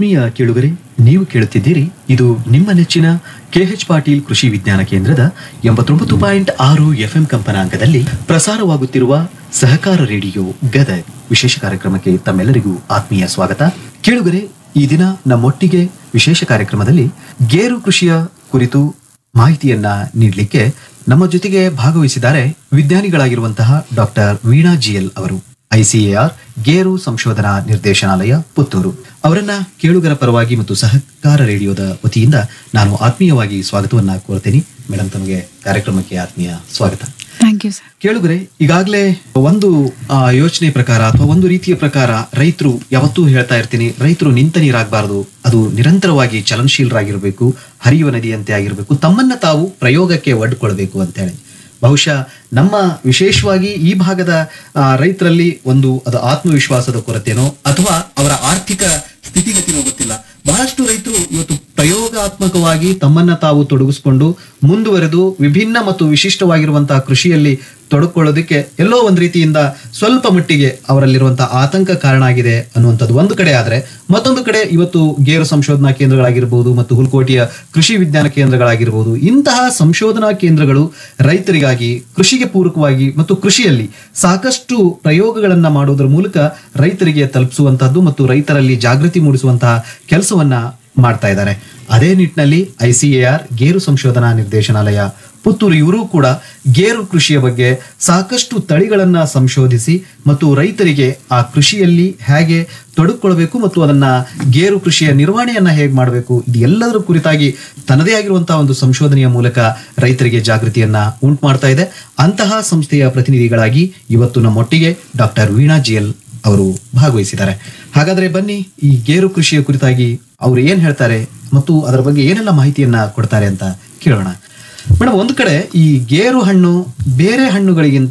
ಆತ್ಮೀಯ ಕೇಳುಗರೆ ನೀವು ಕೇಳುತ್ತಿದ್ದೀರಿ ಇದು ನಿಮ್ಮ ನೆಚ್ಚಿನ ಕೆಎಚ್ ಪಾಟೀಲ್ ಕೃಷಿ ವಿಜ್ಞಾನ ಕೇಂದ್ರದ ಎಂಬತ್ತೊಂಬತ್ತು ಪಾಯಿಂಟ್ ಆರು ಎಫ್ಎಂ ಕಂಪನಾಂಕದಲ್ಲಿ ಪ್ರಸಾರವಾಗುತ್ತಿರುವ ಸಹಕಾರ ರೇಡಿಯೋ ಗದಗ್ ವಿಶೇಷ ಕಾರ್ಯಕ್ರಮಕ್ಕೆ ತಮ್ಮೆಲ್ಲರಿಗೂ ಆತ್ಮೀಯ ಸ್ವಾಗತ ಕೇಳುಗರೆ ಈ ದಿನ ನಮ್ಮೊಟ್ಟಿಗೆ ವಿಶೇಷ ಕಾರ್ಯಕ್ರಮದಲ್ಲಿ ಗೇರು ಕೃಷಿಯ ಕುರಿತು ಮಾಹಿತಿಯನ್ನ ನೀಡಲಿಕ್ಕೆ ನಮ್ಮ ಜೊತೆಗೆ ಭಾಗವಹಿಸಿದ್ದಾರೆ ವಿಜ್ಞಾನಿಗಳಾಗಿರುವಂತಹ ಡಾಕ್ಟರ್ ವೀಣಾ ಜಿಎಲ್ ಅವರು ಐಸಿಎಆರ್ ಗೇರು ಸಂಶೋಧನಾ ನಿರ್ದೇಶನಾಲಯ ಪುತ್ತೂರು ಅವರನ್ನ ಕೇಳುಗರ ಪರವಾಗಿ ಮತ್ತು ಸಹಕಾರ ರೇಡಿಯೋದ ವತಿಯಿಂದ ನಾನು ಆತ್ಮೀಯವಾಗಿ ಸ್ವಾಗತವನ್ನ ಕೋರ್ತೇನೆ ಮೇಡಮ್ ತಮಗೆ ಕಾರ್ಯಕ್ರಮಕ್ಕೆ ಆತ್ಮೀಯ ಸ್ವಾಗತ ಥ್ಯಾಂಕ್ ಯು ಸರ್ ಕೇಳುಗರೆ ಈಗಾಗಲೇ ಒಂದು ಆ, ಯೋಚನೆ ಪ್ರಕಾರ ಅಥವಾ ಒಂದು ರೀತಿಯ ಪ್ರಕಾರ ರೈತರು ಯಾವತ್ತೂ ಹೇಳ್ತಾ ಇರ್ತೀನಿ ರೈತರು ನಿಂತ ನೀರಾಗಬಾರದು ಅದು ನಿರಂತರವಾಗಿ ಚಲನಶೀಲರಾಗಿರ್ಬೇಕು ಹರಿಯುವ ನದಿಯಂತೆ ಆಗಿರ್ಬೇಕು ತಮ್ಮನ್ನ ತಾವು ಪ್ರಯೋಗಕ್ಕೆ ಒಡ್ಕೊಳ್ಬೇಕು ಅಂತ ಹೇಳಿ ಬಹುಶಃ ನಮ್ಮ ವಿಶೇಷವಾಗಿ ಈ ಭಾಗದ ಆ, ರೈತರಲ್ಲಿ ಒಂದು ಅದು ಆತ್ಮವಿಶ್ವಾಸದ ಕೊರತೆನೋ ಅಥವಾ ಅವರ ಆರ್ಥಿಕ ಸ್ಥಿತಿಗತಿನೋ ಗೊತ್ತಿಲ್ಲ ಬಹಳಷ್ಟು ರೈತರು ಇವತ್ತು ಪ್ರಯೋಗಾತ್ಮಕವಾಗಿ ತಮ್ಮನ್ನ ತಾವು ತೊಡಗಿಸಿಕೊಂಡು ಮುಂದುವರೆದು ವಿಭಿನ್ನ ಮತ್ತು ವಿಶಿಷ್ಟವಾಗಿರುವಂತಹ ಕೃಷಿಯಲ್ಲಿ ತೊಡಕೊಳ್ಳೋದಕ್ಕೆ ಎಲ್ಲೋ ಒಂದು ರೀತಿಯಿಂದ ಸ್ವಲ್ಪ ಮಟ್ಟಿಗೆ ಅವರಲ್ಲಿರುವಂತಹ ಆತಂಕ ಕಾರಣ ಆಗಿದೆ ಅನ್ನುವಂಥದ್ದು ಒಂದು ಕಡೆ ಆದ್ರೆ ಮತ್ತೊಂದು ಕಡೆ ಇವತ್ತು ಗೇರು ಸಂಶೋಧನಾ ಕೇಂದ್ರಗಳಾಗಿರ್ಬೋದು ಮತ್ತು ಹುಲ್ಕೋಟೆಯ ಕೃಷಿ ವಿಜ್ಞಾನ ಕೇಂದ್ರಗಳಾಗಿರ್ಬೋದು ಇಂತಹ ಸಂಶೋಧನಾ ಕೇಂದ್ರಗಳು ರೈತರಿಗಾಗಿ ಕೃಷಿಗೆ ಪೂರಕವಾಗಿ ಮತ್ತು ಕೃಷಿಯಲ್ಲಿ ಸಾಕಷ್ಟು ಪ್ರಯೋಗಗಳನ್ನ ಮಾಡುವುದರ ಮೂಲಕ ರೈತರಿಗೆ ತಲುಪಿಸುವಂತಹದ್ದು ಮತ್ತು ರೈತರಲ್ಲಿ ಜಾಗೃತಿ ಮೂಡಿಸುವಂತಹ ಕೆಲಸವನ್ನ ಮಾಡ್ತಾ ಇದ್ದಾರೆ ಅದೇ ನಿಟ್ಟಿನಲ್ಲಿ ಐಸಿಎಆರ್ ಗೇರು ಸಂಶೋಧನಾ ನಿರ್ದೇಶನಾಲಯ ಪುತ್ತೂರು ಇವರು ಕೂಡ ಗೇರು ಕೃಷಿಯ ಬಗ್ಗೆ ಸಾಕಷ್ಟು ತಳಿಗಳನ್ನ ಸಂಶೋಧಿಸಿ ಮತ್ತು ರೈತರಿಗೆ ಆ ಕೃಷಿಯಲ್ಲಿ ಹೇಗೆ ತೊಡಗಿಕೊಳ್ಬೇಕು ಮತ್ತು ಅದನ್ನ ಗೇರು ಕೃಷಿಯ ನಿರ್ವಹಣೆಯನ್ನ ಹೇಗೆ ಮಾಡಬೇಕು ಇದು ಎಲ್ಲದರ ಕುರಿತಾಗಿ ತನ್ನದೇ ಆಗಿರುವಂತಹ ಒಂದು ಸಂಶೋಧನೆಯ ಮೂಲಕ ರೈತರಿಗೆ ಜಾಗೃತಿಯನ್ನ ಉಂಟು ಮಾಡ್ತಾ ಇದೆ ಅಂತಹ ಸಂಸ್ಥೆಯ ಪ್ರತಿನಿಧಿಗಳಾಗಿ ಇವತ್ತು ನಮ್ಮೊಟ್ಟಿಗೆ ಡಾಕ್ಟರ್ ವೀಣಾ ಜಿಎಲ್ ಅವರು ಭಾಗವಹಿಸಿದ್ದಾರೆ ಹಾಗಾದ್ರೆ ಬನ್ನಿ ಈ ಗೇರು ಕೃಷಿಯ ಕುರಿತಾಗಿ ಅವರು ಏನ್ ಹೇಳ್ತಾರೆ ಮತ್ತು ಅದರ ಬಗ್ಗೆ ಏನೆಲ್ಲ ಮಾಹಿತಿಯನ್ನ ಕೊಡ್ತಾರೆ ಅಂತ ಕೇಳೋಣ ಮೇಡಮ್ ಒಂದು ಕಡೆ ಈ ಗೇರು ಹಣ್ಣು ಬೇರೆ ಹಣ್ಣುಗಳಿಗಿಂತ